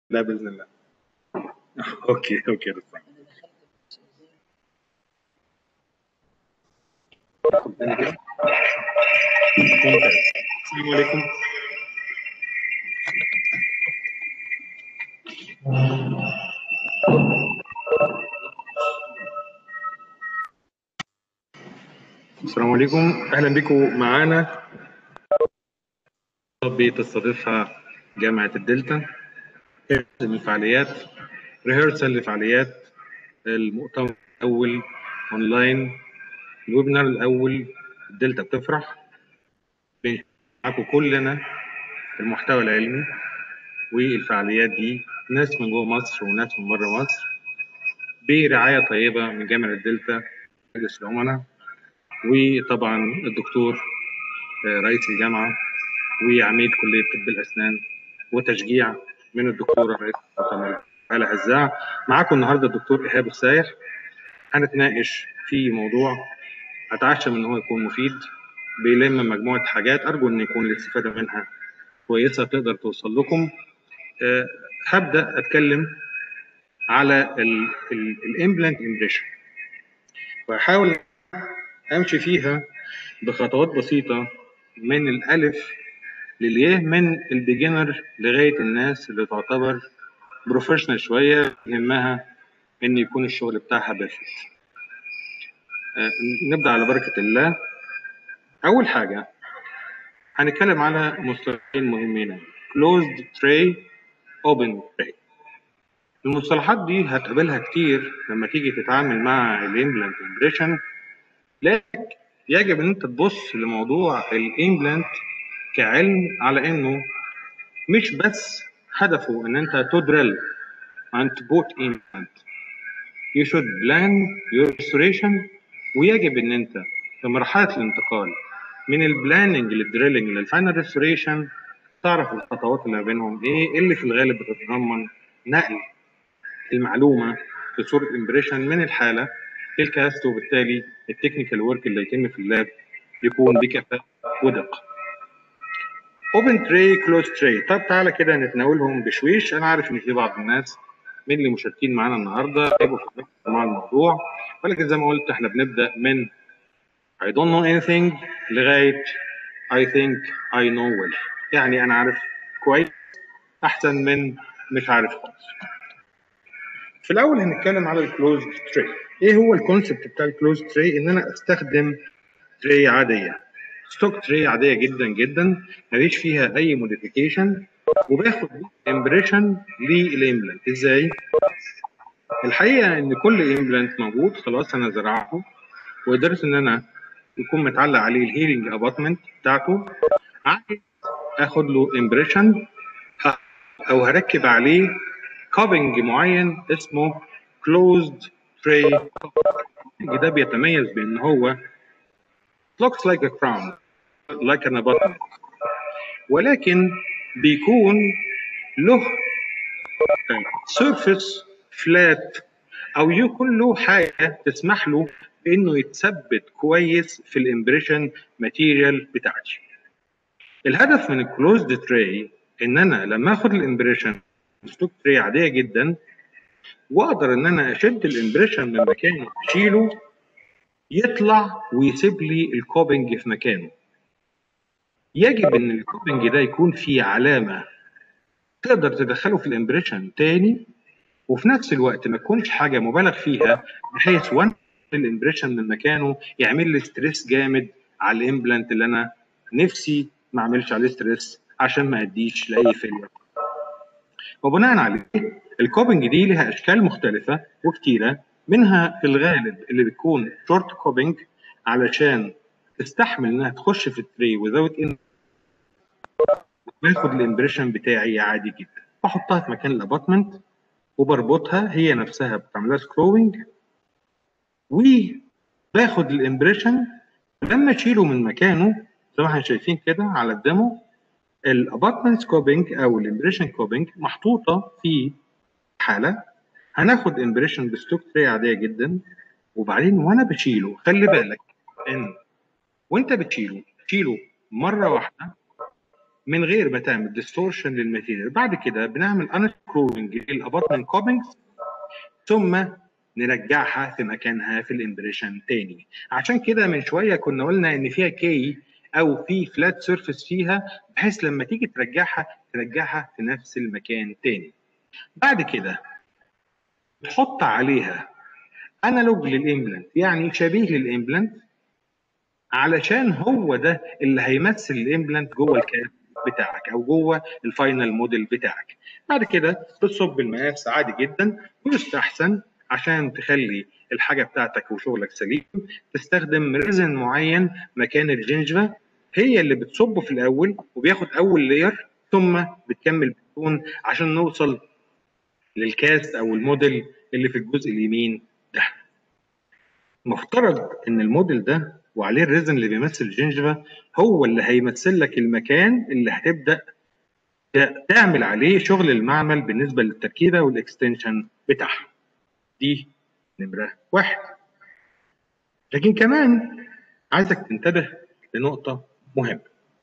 لا باذن الله اوكي اوكي رضا ممتاز السلام عليكم السلام عليكم اهلا بكم معانا بتستضيفها جامعه الدلتا من الفعاليات ريهرسال لفعاليات المؤتمر الاول اونلاين الويبنار الاول الدلتا بتفرح معاكم كلنا المحتوى العلمي والفعاليات دي ناس من جوه مصر وناس من بره مصر برعايه طيبه من جامعه الدلتا مجلس الامناء وطبعا الدكتور رئيس الجامعه وعميد كليه طب الاسنان وتشجيع من الدكتوره رئيس المؤتمر على هزاع معاكم النهارده الدكتور ايهاب السايح هنتناقش في موضوع اتعشم ان هو يكون مفيد بيلم مجموعه حاجات ارجو ان يكون الاستفاده منها كويسه تقدر توصل لكم أه هبدا اتكلم على الامبلانت امبريشن واحاول امشي فيها بخطوات بسيطه من الالف للياء من البيجنر لغايه الناس اللي تعتبر بروفيشنال شويه يهمها ان يكون الشغل بتاعها بيرفكت أه نبدا على بركه الله اول حاجه هنتكلم على مصطلحين مهمين closed tray open tray المصطلحات دي هتقابلها كتير لما تيجي تتعامل مع الامبلانت امبريشن لكن يجب ان انت تبص لموضوع الامبلانت كعلم على انه مش بس هدفه ان انت تدرل and to put implant you should plan your restoration ويجب ان انت في مرحله الانتقال من البلاننج للدريلنج للفاينل ريستوريشن تعرف الخطوات اللي ما بينهم ايه اللي في الغالب بتتضمن نقل المعلومه في صوره امبريشن من الحاله للكاست وبالتالي التكنيكال ورك اللي يتم في اللاب يكون بكفاءه ودقه. اوبن تري كلوز تري طب تعالى كده نتناولهم بشويش انا عارف ان في بعض الناس من اللي مشاركين معانا النهارده هيبقوا في مع الموضوع ولكن زي ما قلت احنا بنبدا من I don't know anything لغايه I think I know well يعني انا عارف كويس احسن من مش عارف خالص. في الاول هنتكلم على الكلوز تري ايه هو الكونسبت بتاع الكلوز تري ان انا استخدم تري عاديه ستوك تري عاديه جدا جدا ماليش فيها اي موديفيكيشن وباخد امبريشن للامبلانت ازاي الحقيقه ان كل امبلانت موجود خلاص انا زرعته وقدرت ان انا يكون متعلق عليه الهيرنج اباتمنت بتاعته عايز اخد له امبريشن او هركب عليه كوبنج معين اسمه كلوزد تري ده بيتميز بان هو looks like a crown like an abutment ولكن بيكون له surface flat او يكون له حاجه تسمح له بانه يتثبت كويس في الامبريشن ماتيريال بتاعتي الهدف من الكلوزد تري ان انا لما اخد الامبريشن ستوك تري عاديه جدا واقدر ان انا اشد الامبريشن من مكانه اشيله يطلع ويسيب لي الكوبنج في مكانه يجب ان الكوبنج ده يكون فيه علامه تقدر تدخله في الامبريشن تاني وفي نفس الوقت ما تكونش حاجه مبالغ فيها بحيث وان الامبريشن من مكانه يعمل لي ستريس جامد على الامبلانت اللي انا نفسي ما اعملش عليه ستريس عشان ما اديش لاي فيلير وبناء عليه الكوبنج دي لها اشكال مختلفه وكتيره منها في الغالب اللي بتكون شورت كوبنج علشان تستحمل انها تخش في التري without ان باخد الامبريشن بتاعي عادي جدا بحطها في مكان الاباتمنت وبربطها هي نفسها بتعملها سكروينج وباخد الامبريشن لما اشيله من مكانه زي ما احنا شايفين كده على الديمو الاباتمنت كوبنج او الامبريشن كوبنج محطوطه في حاله هناخد امبريشن بستوك تري عاديه جدا وبعدين وانا بشيله خلي بالك ان وانت بتشيله تشيله مره واحده من غير ما تعمل ديستورشن للماتيريال بعد كده بنعمل انسكرولنج للابارتمنت كوبنجز ثم نرجعها في مكانها في الامبريشن تاني عشان كده من شويه كنا قلنا ان فيها كي او في فلات سيرفيس فيها بحيث لما تيجي ترجعها ترجعها في نفس المكان تاني بعد كده تحط عليها انالوج للامبلانت يعني شبيه للامبلانت علشان هو ده اللي هيمثل الامبلانت جوه الكاب بتاعك او جوه الفاينل موديل بتاعك بعد كده بتصب المقاس عادي جدا ويستحسن عشان تخلي الحاجه بتاعتك وشغلك سليم تستخدم ريزن معين مكان الجنجفه هي اللي بتصبه في الاول وبياخد اول لاير ثم بتكمل بالتون عشان نوصل للكاست او الموديل اللي في الجزء اليمين ده مفترض ان الموديل ده وعليه الريزن اللي بيمثل الجنجفه هو اللي هيمثل لك المكان اللي هتبدا تعمل عليه شغل المعمل بالنسبه للتركيبه والاكستنشن بتاعها دي نمره واحد لكن كمان عايزك تنتبه لنقطه مهمه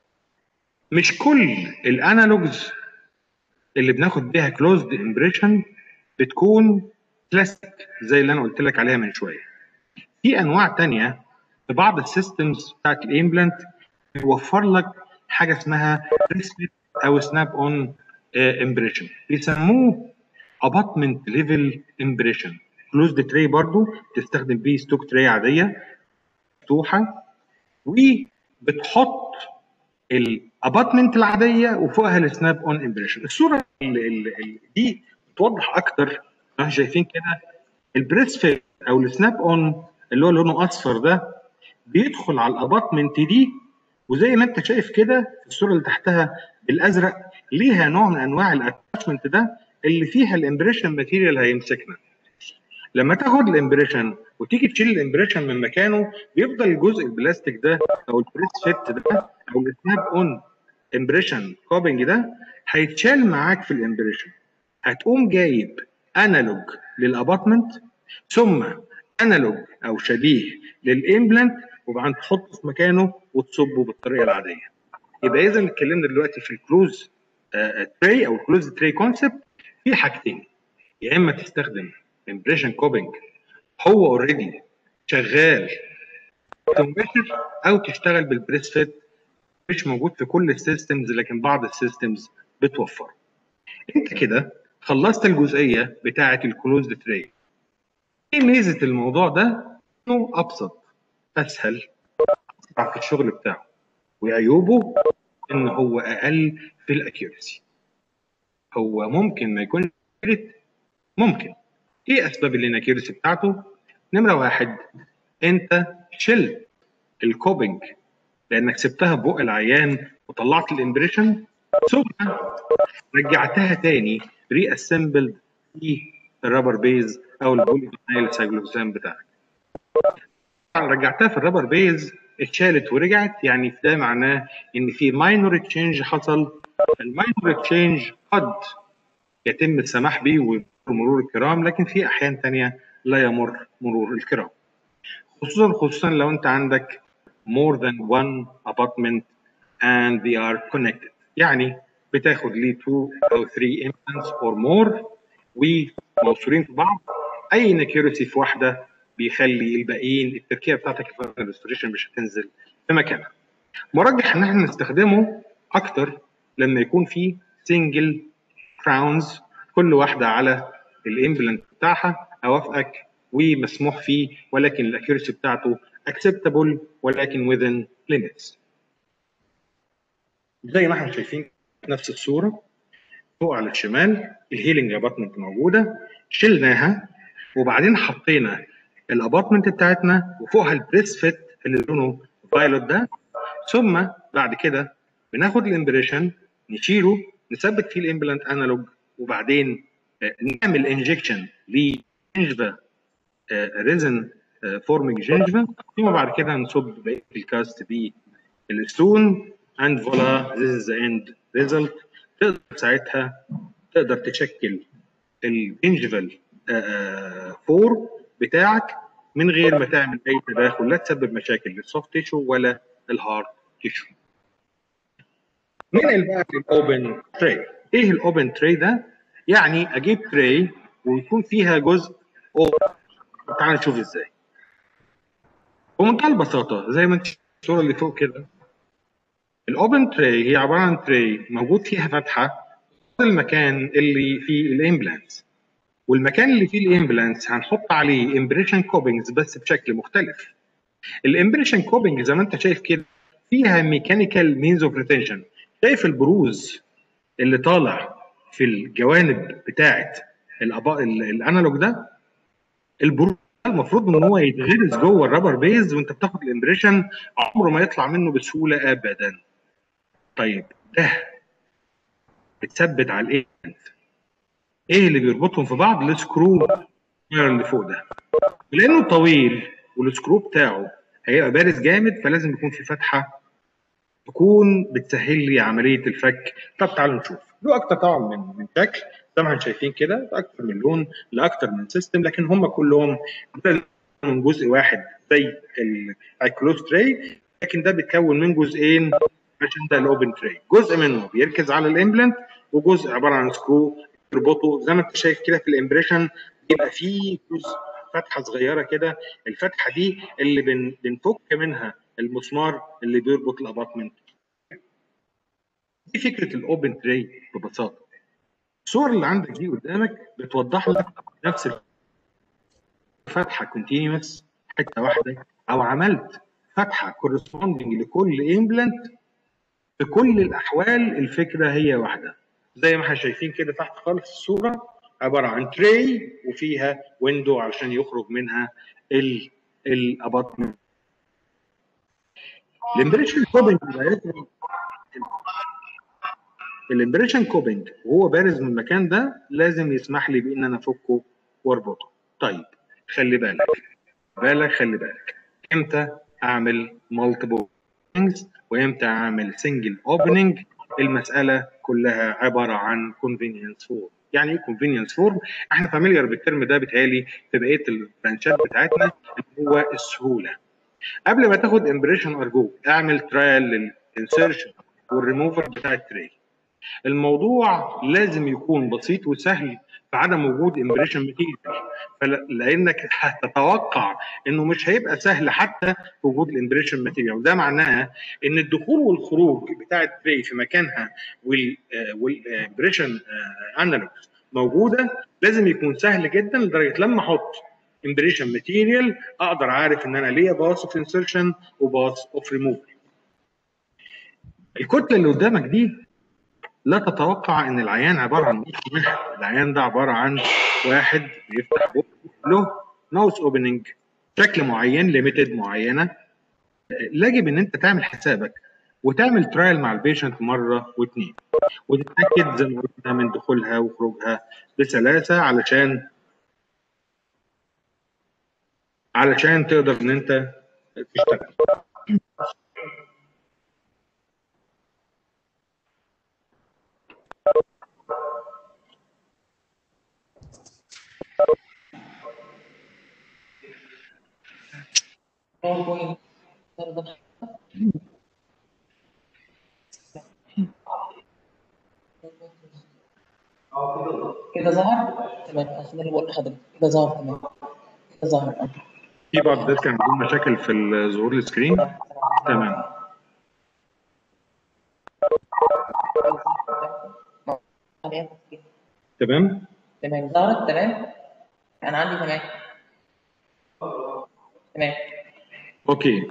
مش كل الانالوجز اللي بناخد بيها كلوزد امبريشن بتكون بلاستيك زي اللي انا قلت لك عليها من شويه في انواع تانية في بعض السيستمز بتاعت الامبلانت بيوفر لك حاجه اسمها ريسبت او سناب اون امبريشن بيسموه اباتمنت ليفل امبريشن كلوزد تري برضو تستخدم بيه ستوك تري عاديه مفتوحه وبتحط الاباتمنت العاديه وفوقها السناب اون امبريشن الصوره اللي اللي دي بتوضح اكتر احنا شايفين كده البريس فيت او السناب اون اللي هو لونه اصفر ده بيدخل على الاباتمنت دي وزي ما انت شايف كده في الصوره اللي تحتها بالازرق ليها نوع من انواع الاتاشمنت ده اللي فيها الامبريشن ماتيريال هيمسكنا لما تاخد الامبريشن وتيجي تشيل الامبريشن من مكانه بيفضل الجزء البلاستيك ده او البريس فيت ده او السناب اون امبريشن كوبنج ده هيتشال معاك في الامبريشن هتقوم جايب انالوج للاباتمنت ثم انالوج او شبيه للامبلانت وبعدين تحطه في مكانه وتصبه بالطريقه العاديه يبقى اذا اتكلمنا دلوقتي في الكلوز تري او الكلوز تري كونسبت في حاجتين يا اما تستخدم امبريشن كوبنج هو اوريدي شغال مباشر او تشتغل بالبريس فيت مش موجود في كل السيستمز لكن بعض السيستمز بتوفر انت كده خلصت الجزئيه بتاعه الكلوزد تري ايه ميزه الموضوع ده انه ابسط اسهل اسرع في الشغل بتاعه وعيوبه ان هو اقل في الاكيورسي هو ممكن ما يكونش ممكن ايه اسباب الاناكيورسي بتاعته نمره واحد انت شلت الكوبنج لانك سبتها ببق العيان وطلعت الامبريشن ثم رجعتها تاني ري اسمبلد في الرابر بيز او البولي سايكلوكسام بتاعك رجعتها في الرابر بيز اتشالت ورجعت يعني ده معناه ان في ماينور تشينج حصل الماينور تشينج قد يتم السماح به ومرور الكرام لكن في احيان تانية لا يمر مرور الكرام خصوصا خصوصا لو انت عندك more than one apartment and they are connected يعني بتاخد ليه 2 او 3 implants or more وموصولين في بعض اي نكيورتي في واحده بيخلي الباقيين التركيبه بتاعتك في الريستوريشن مش هتنزل في مكانها. مرجح ان احنا نستخدمه اكتر لما يكون في سنجل كراونز كل واحده على الامبلانت بتاعها اوافقك ومسموح فيه ولكن الاكيورسي بتاعته acceptable ولكن within limits. زي ما احنا شايفين نفس الصوره فوق على الشمال الهيلينج اباتمنت موجوده شلناها وبعدين حطينا الاباتمنت بتاعتنا وفوقها البريس فيت اللي لونه فايلوت ده ثم بعد كده بناخد الامبريشن نشيله نثبت فيه الامبلانت انالوج وبعدين نعمل انجكشن لجنجفا ريزن فورمينج جنجفا ثم بعد كده نصب بقيه الكاست بالستون اند فولا ذيس از ذا اند ريزلت تقدر ساعتها تقدر تشكل الجنجفال فور بتاعك من غير ما تعمل اي تداخل لا تسبب مشاكل للسوفت تيشو ولا الهارد تيشو ننقل بقى للاوبن تري ايه الاوبن تري ده يعني اجيب تري ويكون فيها جزء اوبن تعال نشوف ازاي بمنتهى البساطه زي ما انت الصوره اللي فوق كده الاوبن تري هي عباره عن تري موجود فيها فتحه المكان اللي فيه الامبلانس والمكان اللي فيه الامبلانس هنحط عليه امبريشن كوبنجز بس بشكل مختلف الامبريشن كوبنج زي ما انت شايف كده فيها ميكانيكال مينز اوف ريتنشن شايف البروز اللي طالع في الجوانب بتاعه الانالوج ده البروز المفروض ان هو يتغرز جوه الرابر بيز وانت بتاخد الامبريشن عمره ما يطلع منه بسهوله ابدا طيب ده بتثبت على الايه ايه اللي بيربطهم في بعض السكرو اللي فوق ده لانه طويل والسكرو بتاعه هيبقى بارز جامد فلازم يكون في فتحه تكون بتسهل لي عمليه الفك طب تعالوا نشوف له اكتر طبعا من من شكل زي ما احنا شايفين كده اكتر من لون لاكتر من سيستم لكن هم كلهم من جزء واحد زي الكلوز تري لكن ده بيتكون من جزئين عشان ده الاوبن تري جزء منه بيركز على الامبلنت وجزء عباره عن سكرو يربطه زي ما انت شايف كده في الامبريشن يبقى فيه جزء فتحه صغيره كده الفتحه دي اللي بن بنفك منها المسمار اللي بيربط الاباطمنت دي فكره الاوبن تري ببساطه الصور اللي عندك دي قدامك بتوضح لك نفس فتحه كونتينوس حته واحده او عملت فتحه كورسبوندنج لكل امبلانت في كل الاحوال الفكره هي واحده زي ما احنا شايفين كده تحت خالص الصوره عباره عن تري وفيها ويندو علشان يخرج منها الاباطمنت الامبريشن كوبنج الامبريشن كوبنج وهو بارز من المكان ده لازم يسمح لي بان انا افكه واربطه طيب خلي بالك بالك خلي بالك امتى اعمل مالتيبل وامتى اعمل سنجل اوبننج المساله كلها عباره عن كونفينينس فورم يعني ايه كونفينينس فورم احنا فاميليار بالترم ده بيتهيألي في بقيه البرانشات بتاعتنا هو السهوله قبل ما تاخد امبريشن ارجوك اعمل ترايل للانسيرشن والريموفر بتاع التري الموضوع لازم يكون بسيط وسهل في عدم وجود امبريشن ماتيريال لانك هتتوقع انه مش هيبقى سهل حتى في وجود الامبريشن ماتيريال وده معناها ان الدخول والخروج بتاع التري في مكانها والامبريشن انالوج موجوده لازم يكون سهل جدا لدرجه لما احط امبريشن ماتيريال اقدر عارف ان انا ليا باص اوف انسرشن وباص اوف ريموفل الكتله اللي قدامك دي لا تتوقع ان العيان عباره عن العيان ده عباره عن واحد بيفتح له ماوس اوبننج شكل معين ليميتد معينه يجب ان انت تعمل حسابك وتعمل ترايل مع البيشنت مره واثنين وتتاكد زي ما قلنا من دخولها وخروجها بسلاسه علشان علشان تقدر ان انت تشتغل كده ظهر تمام عشان اللي بقول لحضرتك كده ظهر تمام كده ظهر في بعض الناس كان عندهم مشاكل في ظهور السكرين تمام تمام تمام ظهرت تمام انا عندي تمام تمام اوكي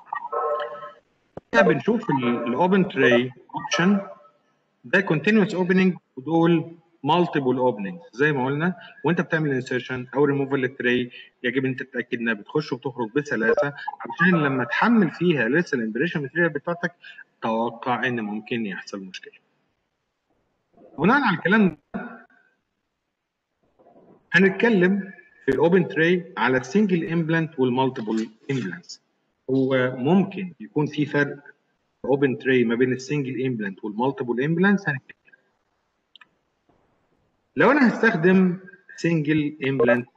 بنشوف الاوبن تري اوبشن ده كونتينوس اوبننج ودول مالتيبل اوبننج زي ما قلنا وانت بتعمل انسيرشن او ريموفال للتري يجب ان تتاكد انها بتخش وبتخرج بسلاسه عشان لما تحمل فيها لسه الامبريشن ماتيريال بتاعتك توقع ان ممكن يحصل مشكله. بناء على الكلام ده هنتكلم في الاوبن تري على السنجل امبلانت والمالتيبل امبلانتس. هو ممكن يكون في فرق اوبن تري ما بين السنجل امبلانت والمالتيبل امبلانتس هنتكلم لو انا هستخدم سنجل امبلانت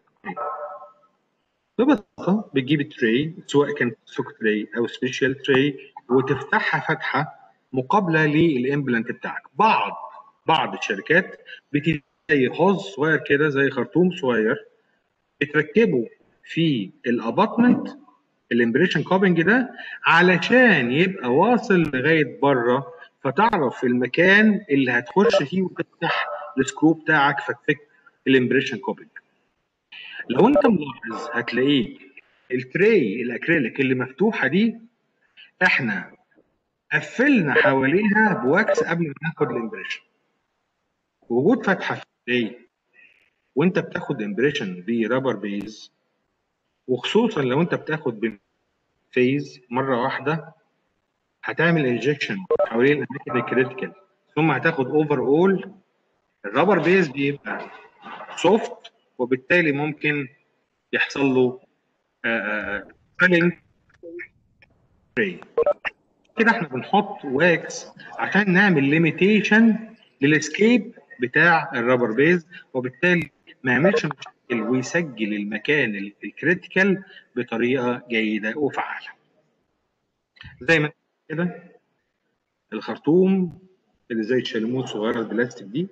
ببساطه بتجيب تري سواء كان سوك تري او سبيشال تري وتفتحها فتحه مقابله للامبلانت بتاعك بعض بعض الشركات بتدي زي حوض صغير كده زي خرطوم صغير بتركبه في الاباتمنت الامبريشن كوبنج ده علشان يبقى واصل لغايه بره فتعرف المكان اللي هتخش فيه وتفتح السكرو بتاعك فتفك الامبريشن كوبنج لو انت ملاحظ هتلاقيه التري الاكريليك اللي مفتوحه دي احنا قفلنا حواليها بواكس قبل ما ناخد الامبريشن وجود فتحه في التري وانت بتاخد امبريشن برابر بيز وخصوصا لو انت بتاخد فيز مره واحده هتعمل انجكشن حوالين الاماكن الكريتيكال ثم هتاخد اوفر اول الرابر بيز بيبقى سوفت وبالتالي ممكن يحصل له فيلينج كده احنا بنحط واكس عشان نعمل ليميتيشن للاسكيب بتاع الرابر بيز وبالتالي ما يعملش مشاكل ويسجل المكان الكريتيكال بطريقه جيده وفعاله. زي ما كده الخرطوم اللي زي الشاليموت صغيره البلاستيك دي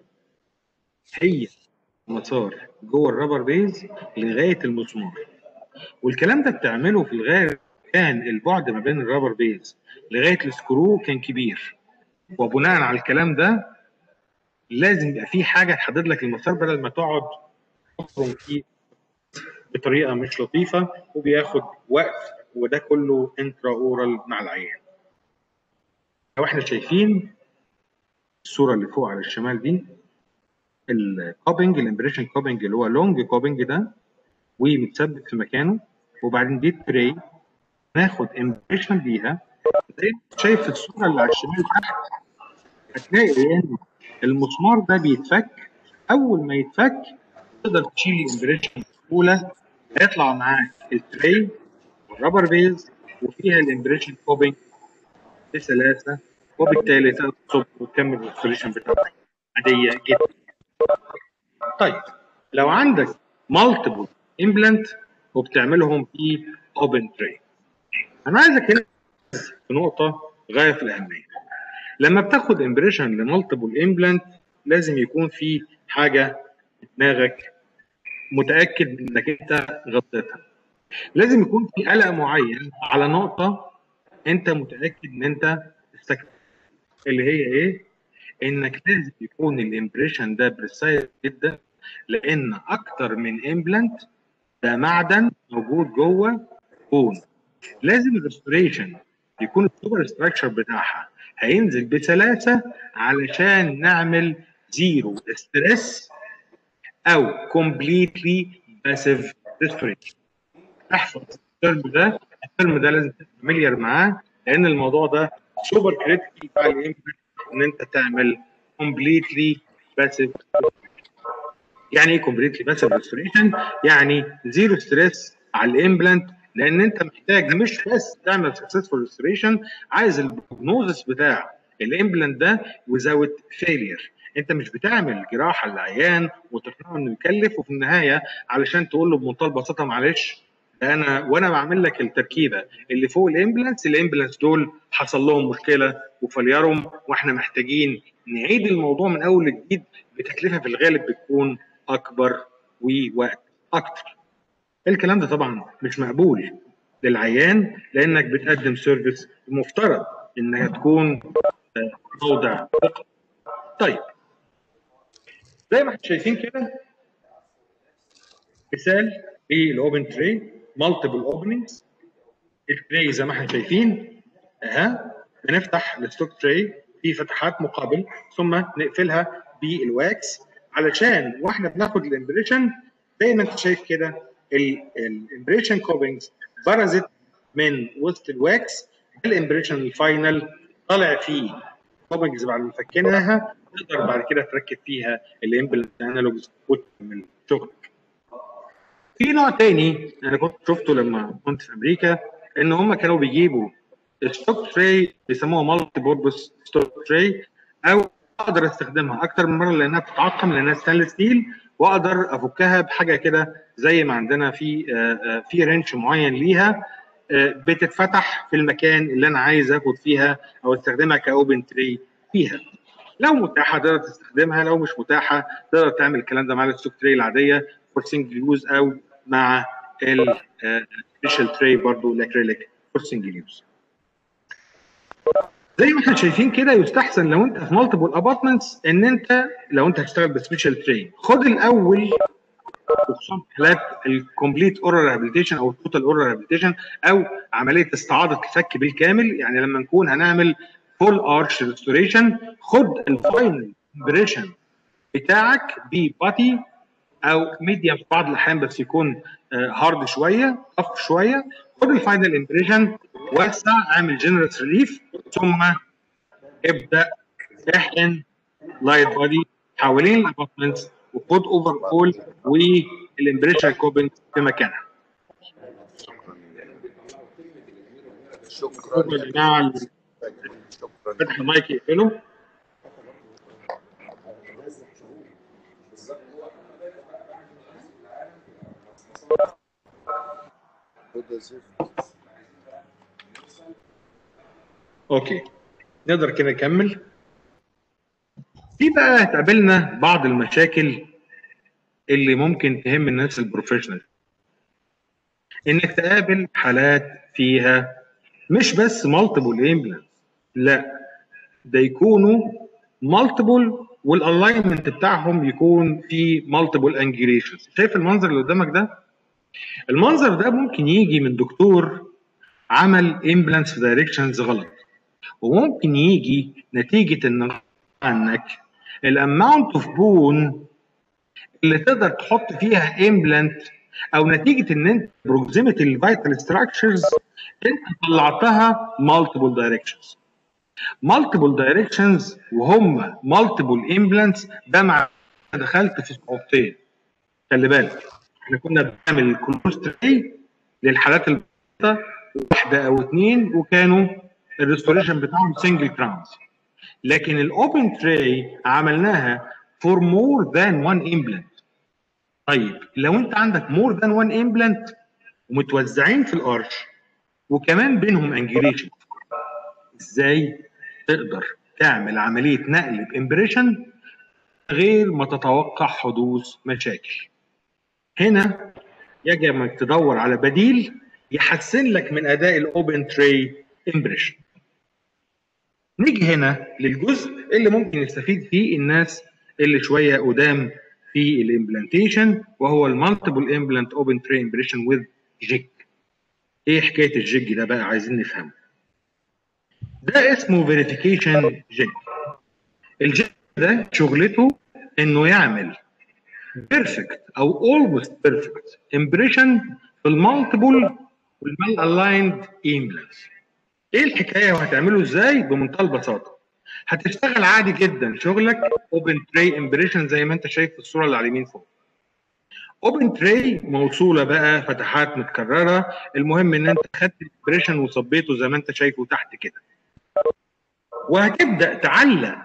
هي مسار جوه الرابر بيز لغايه المسمار. والكلام ده بتعمله في الغالب كان البعد ما بين الرابر بيز لغايه السكرو كان كبير وبناء على الكلام ده لازم يبقى في حاجه تحدد لك المسار بدل ما تقعد تفرم فيه بطريقه مش لطيفه وبياخد وقت وده كله انترا اورال مع العيان. لو احنا شايفين الصوره اللي فوق على الشمال دي الكوبنج الامبريشن كوبنج اللي هو لونج كوبنج ده ومتثبت في مكانه وبعدين دي تري ناخد امبريشن بيها زي ما شايف في الصوره اللي على الشمال تحت هتلاقي ان المسمار ده بيتفك اول ما يتفك تقدر تشيل الامبريشن بسهوله هيطلع معاك التري والرابر بيز وفيها الامبريشن كوبنج بسلاسه وبالتالي تقدر تصب وتكمل الريستوريشن بتاعتك عاديه جدا. طيب لو عندك مالتيبل امبلانت وبتعملهم في اوبن تري انا عايزك هنا في نقطه غايه في الاهميه لما بتاخد امبريشن لمالتيبل امبلانت لازم يكون في حاجه في دماغك متاكد انك انت غطيتها لازم يكون في قلق معين على نقطه انت متاكد ان انت استكفيت اللي هي ايه انك لازم يكون الامبريشن ده بريسايز جدا لان اكتر من امبلانت ده معدن موجود جوه كون لازم الريستوريشن يكون السوبر ستراكشر بتاعها هينزل بسلاسه علشان نعمل زيرو ستريس او كومبليتلي باسيف ريستوريشن احفظ الترم ده الترم ده لازم تبقى فاميليار معاه لان الموضوع ده سوبر كريتيكال بتاع الامبلانت ان انت تعمل كومبليتلي باسيف يعني ايه كومبليتلي باسيف ريستوريشن؟ يعني زيرو ستريس على الامبلانت لان انت محتاج مش بس تعمل سكسسفول ريستوريشن عايز البروجنوزس بتاع الامبلانت ده وزاوت فيلير انت مش بتعمل جراحه للعيان وتقنعه انه يكلف وفي النهايه علشان تقول له بمنتهى البساطه معلش ده انا وانا بعمل لك التركيبه اللي فوق الامبلانس الامبلانس دول حصل لهم مشكله وفليرهم واحنا محتاجين نعيد الموضوع من اول وجديد بتكلفه في الغالب بتكون اكبر ووقت اكتر. الكلام ده طبعا مش مقبول للعيان لانك بتقدم سيرفيس المفترض انها تكون موضع طيب زي ما احنا شايفين كده مثال للاوبن تري مالتيبل اوبننجز التري زي ما احنا شايفين اها بنفتح الستوك تري في فتحات مقابل ثم نقفلها بالواكس علشان واحنا بناخد الامبريشن زي ما انت شايف كده الامبريشن كوبنجز برزت من وسط الواكس الامبريشن الفاينل طالع فيه كوبنجز بعد ما فكيناها تقدر بعد كده تركب فيها الامبلنت انالوجز وتكمل شغلك. في نوع تاني انا كنت شفته لما كنت في امريكا ان هم كانوا بيجيبوا ستوك تري بيسموها مالتي بوربس ستوك تري او اقدر استخدمها اكتر من مره لانها بتتعقم لانها ستانلس ستيل واقدر افكها بحاجه كده زي ما عندنا في في رينش معين ليها آه، بتتفتح في المكان اللي انا عايز اخد فيها او استخدمها كاوبن تري فيها لو متاحه تقدر تستخدمها لو مش متاحه تقدر تعمل الكلام ده مع الستوك تري العاديه فور سنجل يوز او مع السبيشال تري برضه الاكريليك فور سنجل يوز زي ما احنا شايفين كده يستحسن لو انت في مالتيبل ابارتمنتس ان انت لو انت هتشتغل بسبيشال تري خد الاول وخصوصا في حالات الكومبليت اورال ريهابيليتيشن او التوتال اورال ريهابيليتيشن او عمليه استعاضه الفك بالكامل يعني لما نكون هنعمل فول ارش ريستوريشن خد الفاينل امبريشن بتاعك بباتي او ميديم في بعض الاحيان بس يكون هارد شويه طف شويه خد الفاينل امبريشن وسع اعمل جنرال ريليف ثم ابدا احقن لايت بادي حوالين الابارتمنتس وخد اوفر اول والامبريشن كوبنج في مكانها شكرا شكرا يا جماعه شكرا فتح المايك يقفله خد زفت اوكي نقدر كده نكمل في بقى هتقابلنا بعض المشاكل اللي ممكن تهم الناس البروفيشنال انك تقابل حالات فيها مش بس مالتيبل امبلانت لا ده يكونوا مالتيبل والالاينمنت بتاعهم يكون في مالتيبل انجريشنز شايف المنظر اللي قدامك ده المنظر ده ممكن يجي من دكتور عمل امبلانس في دايركشنز غلط وممكن يجي نتيجه ان عنك الاماونت اوف بون اللي تقدر تحط فيها امبلانت او نتيجه ان انت بروكسيميتي الفيتال ستراكشرز انت طلعتها مالتيبل دايركشنز مالتيبل دايركشنز وهم مالتيبل امبلانتس ده مع دخلت في صعوبتين خلي بالك احنا كنا بنعمل كلوز تري للحالات البسيطه واحده او اثنين وكانوا الريستوريشن بتاعهم سنجل كراونز لكن الاوبن تري عملناها فور مور ذان وان امبلانت طيب لو انت عندك مور ذان وان امبلانت ومتوزعين في الارش وكمان بينهم انجريشن ازاي تقدر تعمل عمليه نقل بامبريشن غير ما تتوقع حدوث مشاكل هنا يجب انك تدور على بديل يحسن لك من اداء الاوبن تري امبريشن نيجي هنا للجزء اللي ممكن يستفيد فيه الناس اللي شويه قدام في الامبلانتيشن وهو المالتيبل امبلانت اوبن تري امبريشن وذ جيج ايه حكايه الجيج ده بقى عايزين نفهمه ده اسمه فيريفيكيشن جيج الجيج ده شغلته انه يعمل بيرفكت او اولموست بيرفكت امبريشن في المالتيبل والمال الايند امبلانس ايه الحكايه وهتعمله ازاي بمنتهى البساطه هتشتغل عادي جدا شغلك اوبن تري امبريشن زي ما انت شايف في الصوره اللي على اليمين فوق اوبن تري موصوله بقى فتحات متكرره المهم ان انت خدت الامبريشن وصبيته زي ما انت شايفه تحت كده وهتبدا تعلق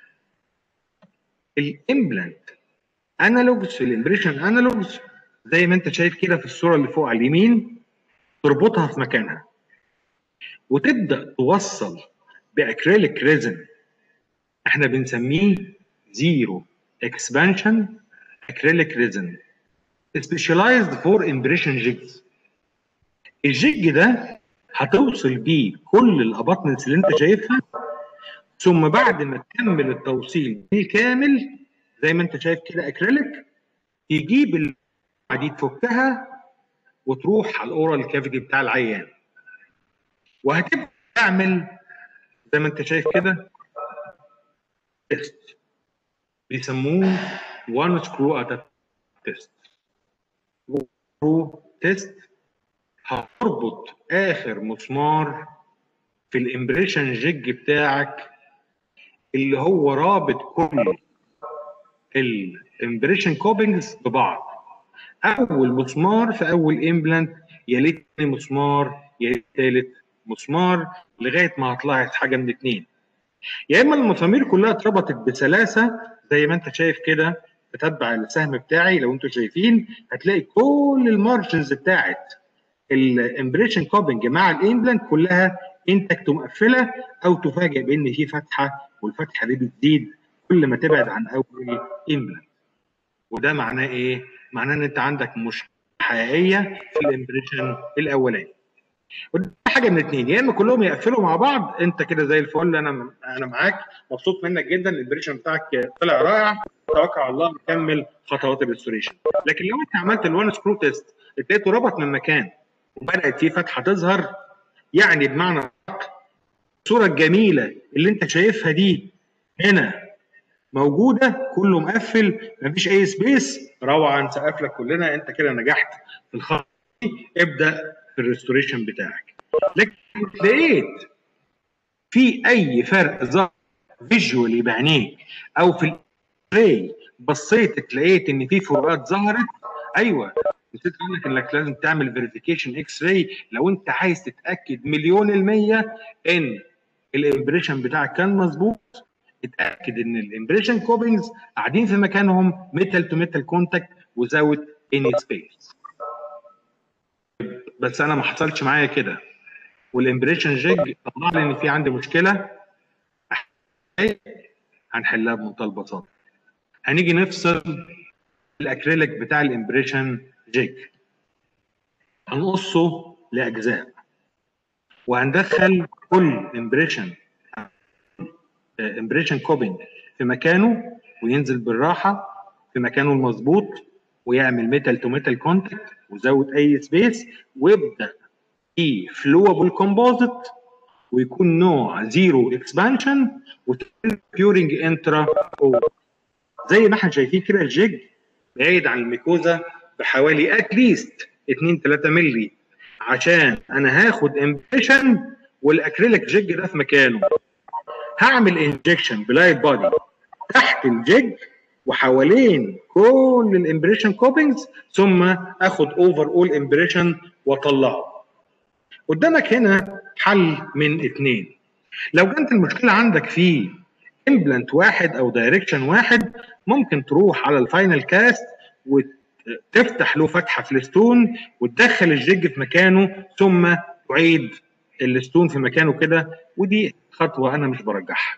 الامبلانت انالوجز في الامبريشن انالوجز زي ما انت شايف كده في الصوره اللي فوق على اليمين تربطها في مكانها وتبدا توصل باكريليك ريزن احنا بنسميه زيرو اكسبانشن اكريليك ريزن سبيشاليزد فور امبريشن جيجز الجيج ده هتوصل بيه كل الاباطمنتس اللي انت شايفها ثم بعد ما تكمل التوصيل بالكامل زي ما انت شايف كده اكريليك تجيب ال- دي تفكها وتروح على الاورال كافيتي بتاع العيان وهتبدا تعمل زي ما انت شايف كده تيست بيسموه وان سكرو ات تيست سكرو تيست هتربط اخر مسمار في الامبريشن جيج بتاعك اللي هو رابط كل الامبريشن كوبنجز ببعض اول مسمار في اول امبلانت يلي تاني مسمار يلي تالت مسمار لغايه ما هتلاحظ حاجه من اتنين يا اما المسامير كلها اتربطت بسلاسه زي ما انت شايف كده بتتبع السهم بتاعي لو انتوا شايفين هتلاقي كل المارجنز بتاعت الامبريشن كوبنج مع الامبلانت كلها انتكت ومقفله او تفاجئ بان في فتحه والفتحه دي بتزيد كل ما تبعد عن اول امبلانت وده معناه ايه؟ معناه ان انت عندك مشكله حقيقيه في الامبريشن الاولاني وده حاجه من الاثنين يا اما كلهم يقفلوا مع بعض انت كده زي الفل انا انا معاك مبسوط منك جدا الامبريشن بتاعك طلع رائع توكل على الله نكمل خطوات الريستوريشن لكن لو انت عملت الوان سكرو تيست لقيته ربط من مكان وبدات فيه فتحه تظهر يعني بمعنى الصوره الجميله اللي انت شايفها دي هنا موجوده كله مقفل مفيش اي سبيس روعه نسقف لك كلنا انت كده نجحت في الخطوه دي ابدا في الريستوريشن بتاعك لكن لقيت في اي فرق ظهر فيجوالي بعينيك او في الري بصيت لقيت ان في فروقات ظهرت ايوه نسيت اقول لك انك لازم تعمل فيريفيكيشن اكس راي لو انت عايز تتاكد مليون الميه ان الامبريشن بتاعك كان مظبوط اتاكد ان الامبريشن كوبينجز قاعدين في مكانهم ميتال تو ميتال كونتاكت وزاوت اني سبيس بس انا ما حصلش معايا كده والامبريشن جيج طلع لي ان في عندي مشكله هنحلها بمنتهى البساطه هنيجي نفصل الاكريليك بتاع الامبريشن جيج هنقصه لاجزاء وهندخل كل امبريشن امبريشن كوبينج في مكانه وينزل بالراحه في مكانه المظبوط ويعمل ميتال تو ميتال كونتاكت وزود اي سبيس ويبدا في فلوبل كومبوزيت ويكون نوع زيرو اكسبانشن وبيورنج انترا زي ما احنا شايفين كده الجيج بعيد عن الميكوزا بحوالي اتليست 2 3 مللي عشان انا هاخد امبريشن والاكريليك جيج ده في مكانه هعمل انجكشن بلايت بادي تحت الجيج وحوالين كل الامبريشن كوبينجز ثم اخد اوفر اول امبريشن واطلعه قدامك هنا حل من اثنين لو كانت المشكله عندك في امبلانت واحد او دايركشن واحد ممكن تروح على الفاينل كاست وتفتح له فتحه في الستون وتدخل الجيج في مكانه ثم تعيد الستون في مكانه كده ودي خطوه انا مش برجحها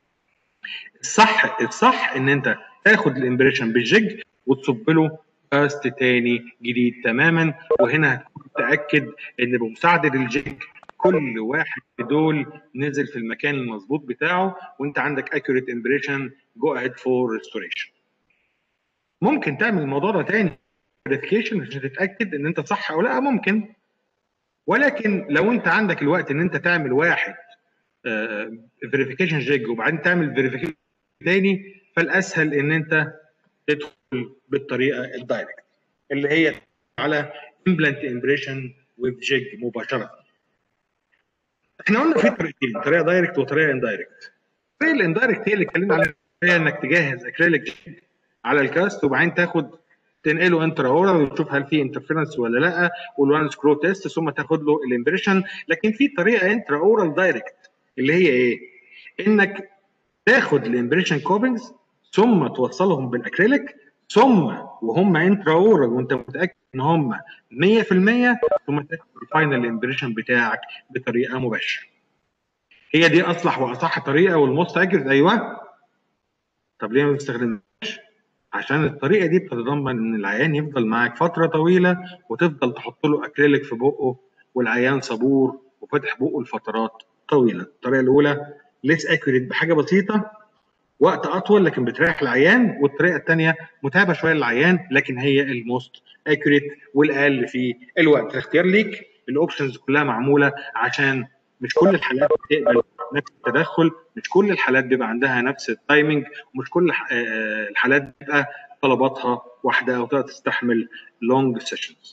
الصح الصح ان انت تاخد الامبريشن بالجيج وتصب له كاست تاني جديد تماما وهنا هتكون متاكد ان بمساعده الجيج كل واحد في دول نزل في المكان المظبوط بتاعه وانت عندك accurate امبريشن جو اهيد فور ريستوريشن ممكن تعمل الموضوع ده تاني فيريفيكيشن عشان تتاكد ان انت صح او لا ممكن ولكن لو انت عندك الوقت ان انت تعمل واحد فيريفيكيشن جيج وبعدين تعمل فيريفيكيشن تاني فالاسهل ان انت تدخل بالطريقه الدايركت اللي هي على امبلانت امبريشن وذ جيج مباشره احنا قلنا في طريقتين طريقه دايركت وطريقه اندايركت الطريقه الاندايركت هي اللي اتكلمنا عليها هي انك تجهز اكريليك جيج على الكاست وبعدين تاخد تنقله انترا اورال وتشوف هل في انترفيرنس ولا لا والوان سكرو تيست ثم تاخد له الامبريشن لكن في طريقه انترا اورال دايركت اللي هي ايه؟ انك تاخد الامبريشن كوبنجز ثم توصلهم بالاكريليك ثم وهم انترا اورال وانت متاكد ان هم 100% ثم تاخد الفاينل امبريشن بتاعك بطريقه مباشره. هي دي اصلح واصح طريقه والموست اكيوريت ايوه طب ليه ما بتستخدمهاش؟ عشان الطريقه دي بتتضمن ان العيان يفضل معاك فتره طويله وتفضل تحط له اكريليك في بقه والعيان صبور وفتح بقه لفترات طويله الطريقه الاولى ليس اكيوريت بحاجه بسيطه وقت اطول لكن بتريح العيان والطريقه الثانيه متعبه شويه للعيان لكن هي الموست اكيوريت والاقل في الوقت الاختيار ليك الاوبشنز كلها معموله عشان مش كل الحالات بتقبل نفس التدخل مش كل الحالات بيبقى عندها نفس التايمنج ومش كل الحالات بيبقى طلباتها واحده او تقدر تستحمل لونج سيشنز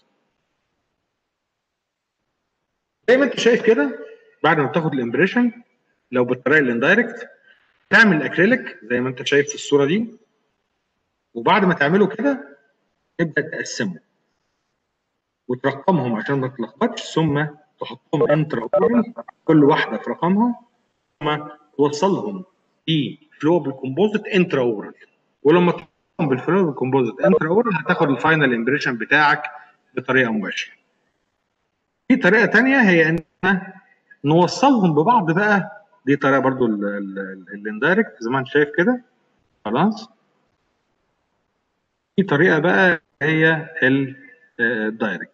زي ما انت شايف كده بعد ما بتاخد الامبريشن لو بالطريقه الاندايركت تعمل اكريليك زي ما انت شايف في الصوره دي وبعد ما تعمله كده تبدا تقسمه وترقمهم عشان ما تتلخبطش ثم تحطهم انترا كل واحده في رقمها ثم توصلهم في فلو بالكومبوزيت انترا اورال ولما تحطهم بالفلو بالكومبوزيت انترا اورال هتاخد الفاينل امبريشن بتاعك بطريقه مباشره في طريقه تانية هي ان نوصلهم ببعض بقى دي طريقه برضو الاندايركت زي ما انت شايف كده خلاص في طريقه بقى هي الدايركت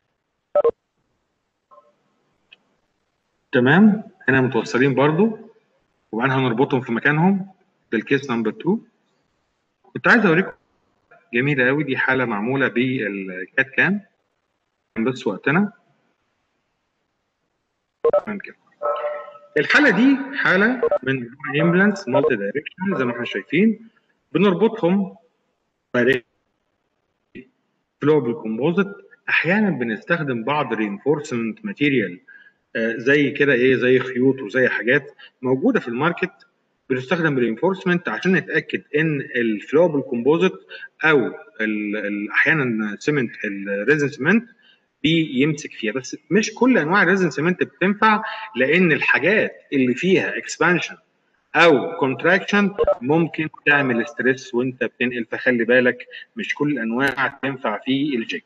تمام هنا متوصلين برضو وبعدين هنربطهم في مكانهم ده الكيس نمبر 2 كنت عايز اوريكم جميله قوي دي حاله معموله بالكات كام بس وقتنا تمام كده الحاله دي حاله من امبلانس مالتي دايركشن زي ما احنا شايفين بنربطهم فلو بالكومبوزيت احيانا بنستخدم بعض رينفورسمنت ماتيريال زي كده ايه زي خيوط وزي حاجات موجوده في الماركت بنستخدم رينفورسمنت عشان نتاكد ان الفلو بالكومبوزيت او ال ال احيانا سيمنت الريزن سيمنت بيمسك فيها بس مش كل انواع الريزن سيمنت بتنفع لان الحاجات اللي فيها اكسبانشن او كونتراكشن ممكن تعمل ستريس وانت بتنقل فخلي بالك مش كل الانواع تنفع في الجيك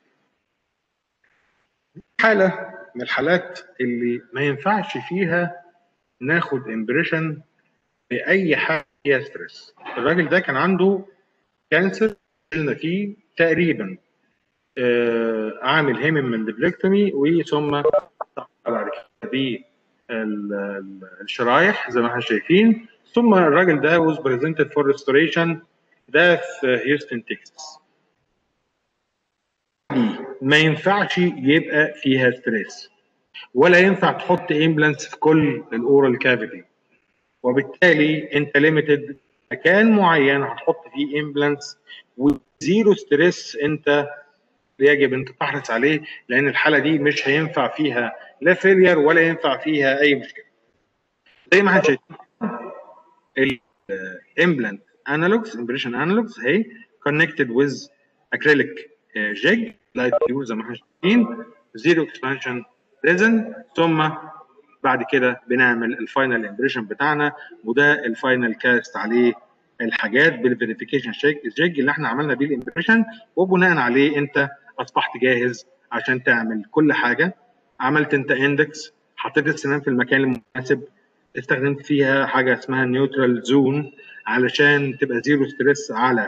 حاله من الحالات اللي ما ينفعش فيها ناخد امبريشن باي حاجه فيها ستريس الراجل ده كان عنده كانسر قلنا فيه تقريبا آه عامل هيمن من ديبلكتومي وثم بعد كده الشرايح زي ما احنا شايفين ثم الراجل ده was presented for restoration ده في هيوستن تكساس ما ينفعش يبقى فيها ستريس ولا ينفع تحط امبلانس في كل الاورال كافيتي وبالتالي انت ليميتد مكان معين هتحط فيه امبلانس وزيرو ستريس انت يجب ان تحرص عليه لان الحاله دي مش هينفع فيها لا فيلير ولا ينفع فيها اي مشكله زي ما احنا شايفين الامبلانت انالوجز امبريشن انالوجز اهي كونكتد ويز اكريليك جيج لايت بلو زي ما احنا شايفين زيرو اكسبانشن ريزن ثم بعد كده بنعمل الفاينل امبريشن بتاعنا وده الفاينل كاست عليه الحاجات بالفيريفيكيشن جيج اللي احنا عملنا بيه الامبريشن وبناء عليه انت اصبحت جاهز عشان تعمل كل حاجه عملت انت اندكس حطيت السنان في المكان المناسب استخدمت فيها حاجه اسمها نيوترال زون علشان تبقى زيرو ستريس على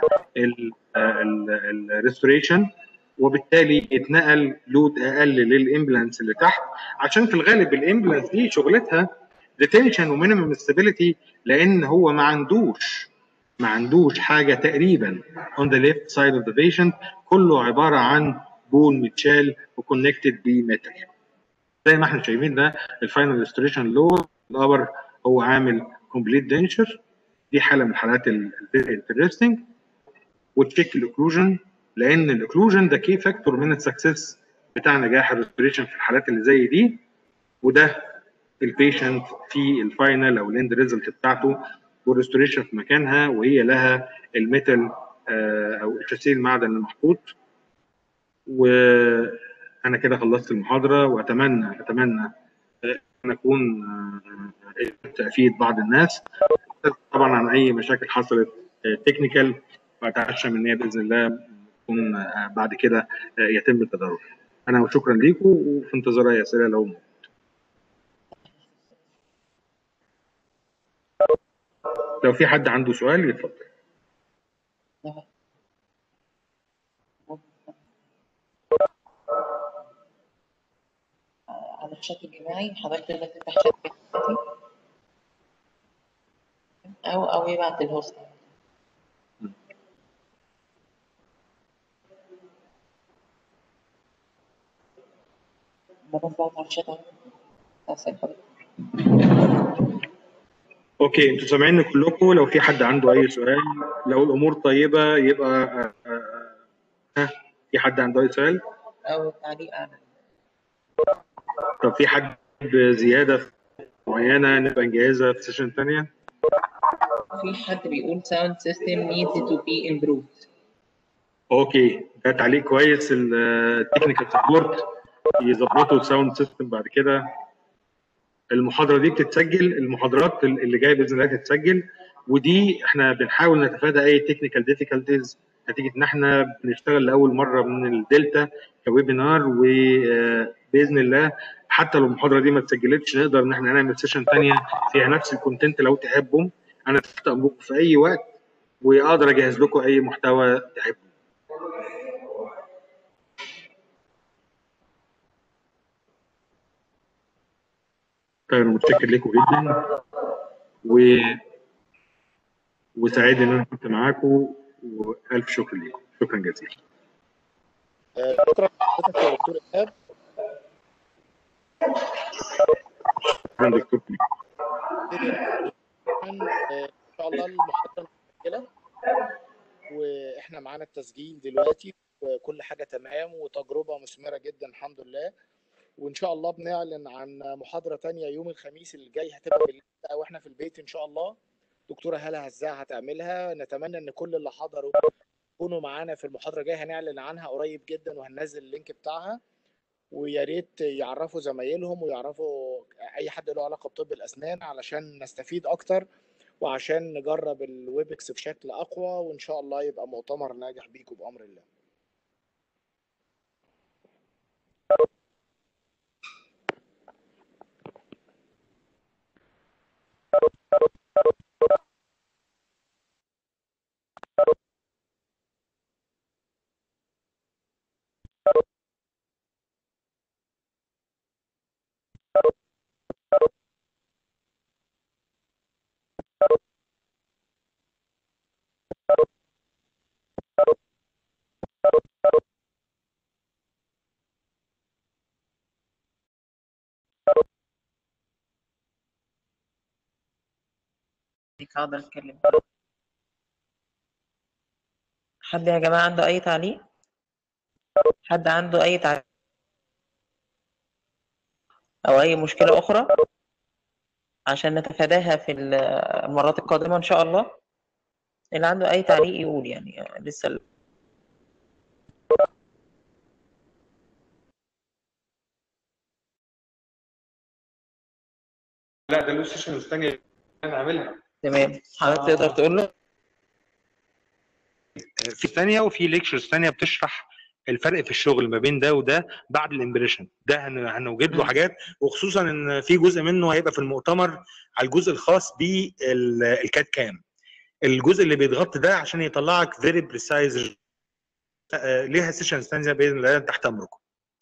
الريستوريشن وبالتالي يتنقل لود اقل للامبلانس اللي تحت عشان في الغالب الامبلانس دي شغلتها ريتنشن ومينيمم ستابيليتي لان هو ما عندوش ما عندوش حاجه تقريبا on the left side of the patient كله عباره عن بون متشال وكونكتد بميتال زي ما احنا شايفين ده الفاينل ريستوريشن لو الابر هو عامل كومبليت دنشر دي حاله من الحالات الانترستنج وتشيك الاوكلوجن لان الاوكلوجن ده كي فاكتور من السكسس بتاع نجاح الريستوريشن في الحالات اللي زي دي وده البيشنت في الفاينل او الاند ريزلت بتاعته والريستوريشن في مكانها وهي لها الميتال او الشاسيه المعدن المحطوط وانا كده خلصت المحاضره واتمنى اتمنى ان اكون افيد بعض الناس طبعا عن اي مشاكل حصلت تكنيكال واتعشى من ان باذن الله تكون بعد كده يتم التدرج انا شكرا ليكم وفي انتظار اي اسئله لو موجود لو في حد عنده سؤال يتفضل على الشات الجماعي حضرتك تقدر تفتح شات جماعي او او يبعت الهوست خلاص بعت على الشات اهو اسال حضرتك اوكي انتوا سامعيني كلكم لو في حد عنده اي سؤال لو الامور طيبه يبقى آه، آه، ها في حد عنده اي سؤال او تعليق على طب في حد زياده معينه نبقى نجهزها في سيشن ثانيه في حد بيقول sound system needs to be improved اوكي ده تعليق كويس التكنيكال سبورت يظبطوا الساوند سيستم بعد كده المحاضره دي بتتسجل المحاضرات اللي جايه باذن الله تتسجل ودي احنا بنحاول نتفادى اي تكنيكال ديفيكالتيز نتيجه ان احنا بنشتغل لاول مره من الدلتا كويبينار وباذن الله حتى لو المحاضره دي ما اتسجلتش نقدر ان احنا نعمل سيشن ثانيه فيها نفس الكونتنت لو تحبوا انا تحت امركم في اي وقت واقدر اجهز لكم اي محتوى تحبوا طيب انا متشكر لكم جدا و وسعيد ان انا كنت معاكم والف شكر لكم شكرا جزيلا آه، شكرا لحضرتك يا دكتور ايهاب شكرا دكتور ان شاء الله المحاضره مسجله واحنا معانا التسجيل دلوقتي وكل حاجه تمام وتجربه مثمره جدا الحمد لله وان شاء الله بنعلن عن محاضره تانية يوم الخميس اللي جاي هتبقى بالليل او احنا في البيت ان شاء الله دكتوره هلا هزاع هتعملها نتمنى ان كل اللي حضروا يكونوا معانا في المحاضره الجايه هنعلن عنها قريب جدا وهننزل اللينك بتاعها ويا ريت يعرفوا زمايلهم ويعرفوا اي حد له علاقه بطب الاسنان علشان نستفيد اكتر وعشان نجرب الويبكس بشكل اقوى وان شاء الله يبقى مؤتمر ناجح بيكم بامر الله ديك اقدر اتكلم حد يا جماعة عنده أي تعليق؟ حد عنده أي تعليق أو أي مشكلة أخرى عشان نتفاداها في المرات القادمة إن شاء الله اللي عنده أي تعليق يقول يعني لسه ال- لا ده له سيشن ثانيه انا عاملها تمام حضرتك تقدر تقول له في ثانيه وفي ليكتشرز ثانيه بتشرح الفرق في الشغل ما بين ده وده بعد الامبريشن ده هن- هنوجد له مم. حاجات وخصوصا ان في جزء منه هيبقى في المؤتمر على الجزء الخاص بالكات كام الجزء اللي بيتغطي ده عشان يطلعك فيري بريسايز ليها سيشنز ثانيه باذن الله تحت امركم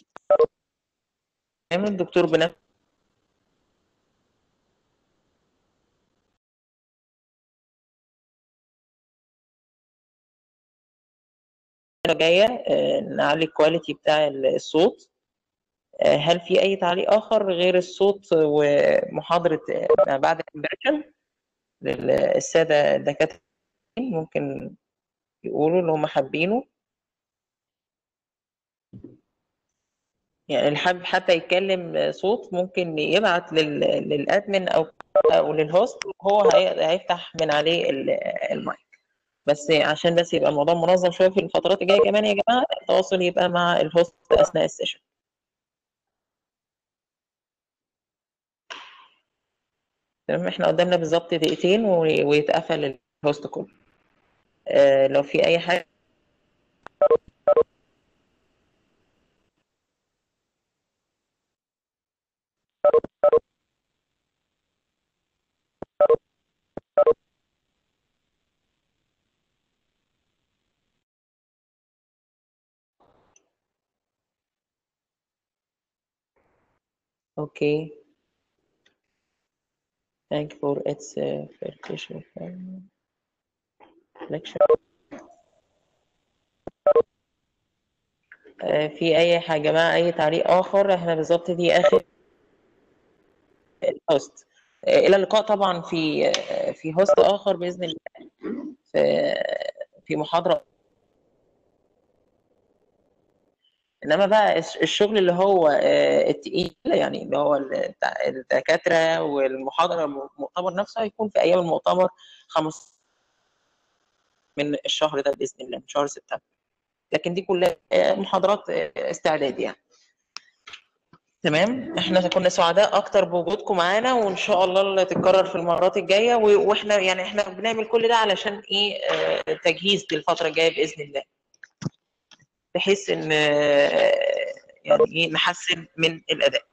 تمام الدكتور بنفسه جاية آه، نعلي الكواليتي بتاع الصوت آه، هل في أي تعليق آخر غير الصوت ومحاضرة آه، ما بعد الإمبريشن للسادة الدكاترة ممكن يقولوا اللي هم حابينه يعني اللي حابب حتى يتكلم صوت ممكن يبعت لل... للادمن او او للهوست وهو هي... هيفتح من عليه ال- المايك بس عشان بس يبقى الموضوع منظم شويه في الفترات الجايه كمان يا جماعه التواصل يبقى مع الهوست اثناء السيشن تمام احنا قدامنا بالظبط دقيقتين و... ويتقفل الهوست كله آه لو في اي حاجه Okay. Thank you for its uh, verification um, lecture. آه، في أي حاجة يا جماعة أي تعليق آخر إحنا بالظبط دي آخر الهوست آه، إلى اللقاء طبعا في آه، في هوست آخر بإذن الله في في محاضرة انما بقى الش- الشغل اللي هو آه، التقيل يعني اللي هو ال- بتاع الدكاتره والمحاضره المؤتمر نفسه هيكون في ايام المؤتمر خمس من الشهر ده باذن الله من شهر سبتمبر لكن دي كلها آه، محاضرات آه، استعداد يعني تمام احنا كنا سعداء اكتر بوجودكم معانا وان شاء الله اللي تتكرر في المرات الجايه و- واحنا يعني احنا بنعمل كل ده علشان ايه آه، تجهيز للفتره الجايه باذن الله بحيث ان آه، يعني ايه نحسن من الاداء